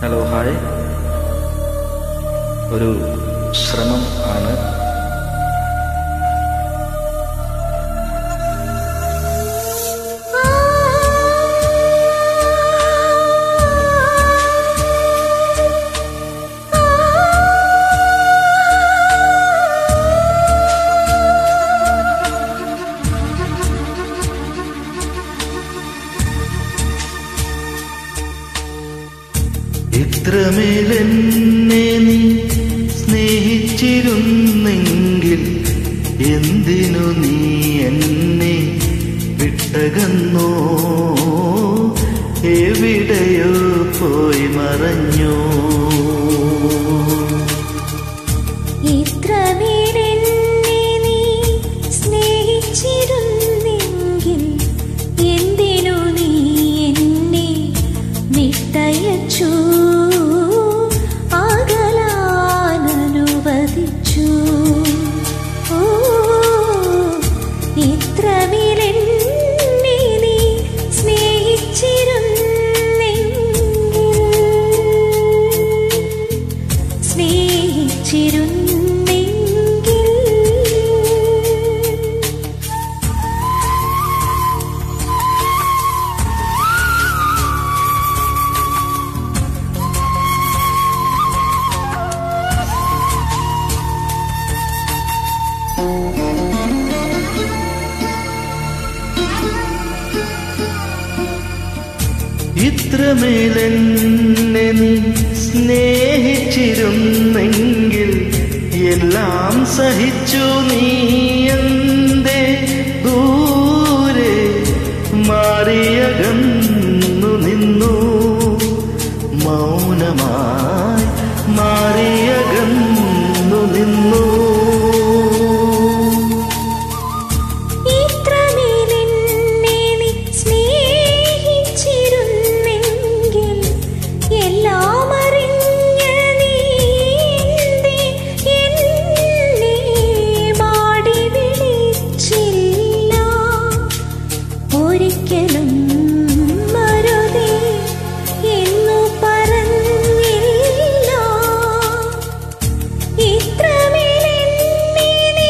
hello hi ഒരു ശ്രമം ആണ് ഇത്രമേലെന്നെ നീ സ്നേഹിച്ചിരുന്നെങ്കിൽ എന്തിനു നീ എന്നെ വിട്ടകന്നോ എവിടെയോ പോയി മറഞ്ഞോ ഇത്രമേലെന്നെ നീ സ്നേഹിച്ചിരുന്നെങ്കിൽ എന്തിനു നീ എന്നെ വിട്ടയച്ചു അകലാനനുവദിച്ചു ഓ ഇത്രമേലെന്നെ നീ സ്നേഹിച്ചിരുന്നെങ്കിൽ സ്നേഹിച്ചിരുന്നെങ്കിൽ ഇത്രമേലെന്നെ നീ സ്നേഹിച്ചിരുന്നെങ്കിൽ എല്ലാം സഹിച്ചു നീ എന്തേ ദൂരെ മാറിയകന്നു നിന്നു മൗനമായി മാറിയകന്നു നിന്നു ഇത്രമേലെന്നെ നീ സ്നേഹിച്ചിരുന്നെങ്കിൽ എല്ലാം അറിഞ്ഞ നീ എന്നെ മാടി വിളിച്ചില്ല ഒരിക്കലും മറുതേ എന്നു പറഞ്ഞില്ല ഇത്രമേലെന്നെ നീ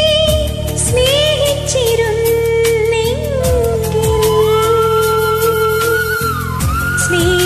സ്നേഹിച്ചിരുന്നെങ്കിൽ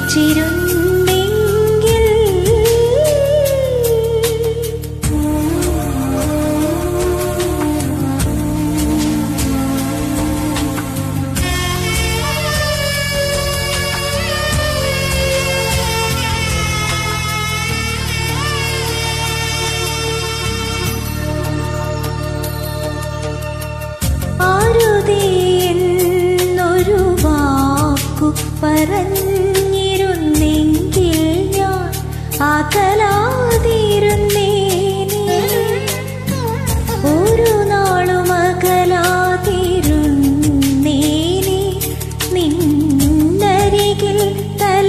ആരുതേ എന്നൊരു വാക്കു പറഞ്ഞിരുന്നെങ്കിൽ ഞാൻ അകലാതിരുന്നേനെ ഒരു നാളും അകലാതിരുന്നേനെ നിന്നരികിൽ തല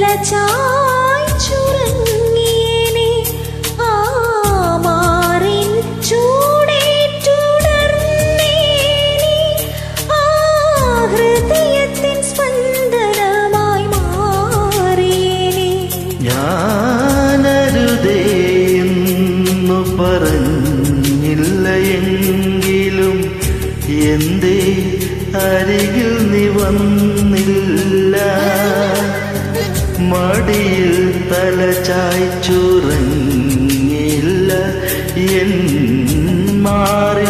ചായ്ച്ചുറങ്ങിയേനെ ആ മാറിൻ ചൂടേറ്റുടർന്നേനെ ആ ഹൃദയത്തിൻ സ്പന്ദനമായി മാറിയേനെ ഞാനരുതേന്നു പറഞ്ഞില്ല എങ്കിലും എന്തേ അരികിൽ നീ വന്നില്ല മടിയിൽ തല ചായ്ച്ചുറങ്ങില്ല എൻ മാറി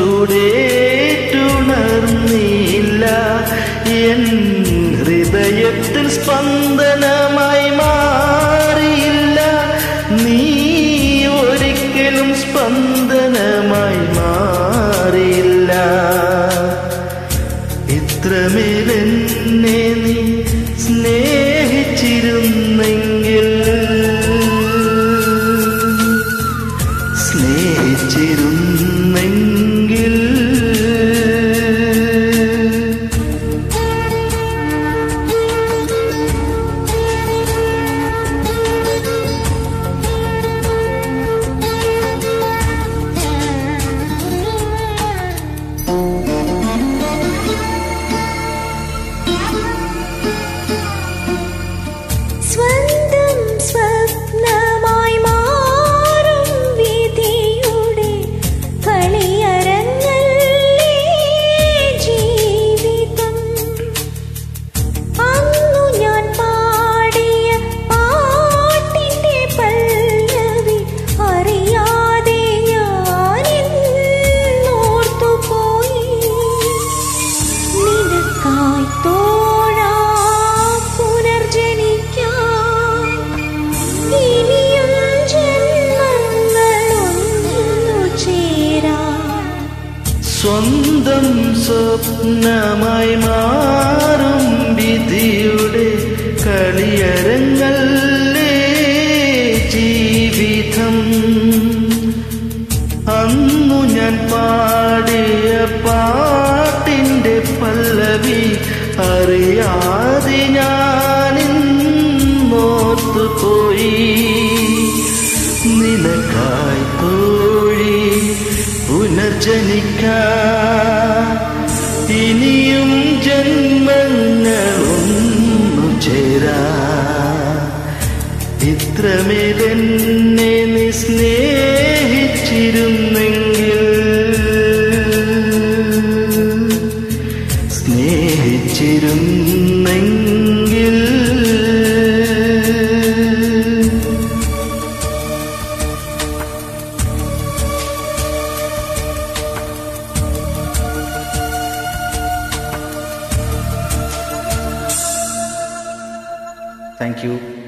ചൂടേറ്റുണർന്നില്ല എൻ ഹൃദയത്തിൽ സ്പന്ദനമായി മാറിയില്ല നീ ഒരിക്കലും സ്പന്ദനമായി മാറിയില്ല ഇത്രമേലെന്നെ നീ സ്നേഹിച്ചിരുന്നെങ്കിൽ സ്നേഹിച്ചിരുന്നെങ്കിൽ ആ സ്വപ്നമായി മാറും വിധിയുടെ കളിയരങ്ങല്ലേ ജീവിതം അന്നു ഞാൻ പാടിയ പാട്ടിന്റെ പല്ലവി അറിയാതെ ഞാനിന്നോത്തുപോയി നിനക്കായി തോഴി പുനർജനിക്കാ ഇനിയും ജന്മങ്ങളൊന്നു ചേരാ ഇത്രമേലെന്നെ നീ സ്നേഹിച്ചിരുന്നെങ്കിൽ സ്നേഹിച്ചിരുന്നെങ്കിൽ താങ്ക് യു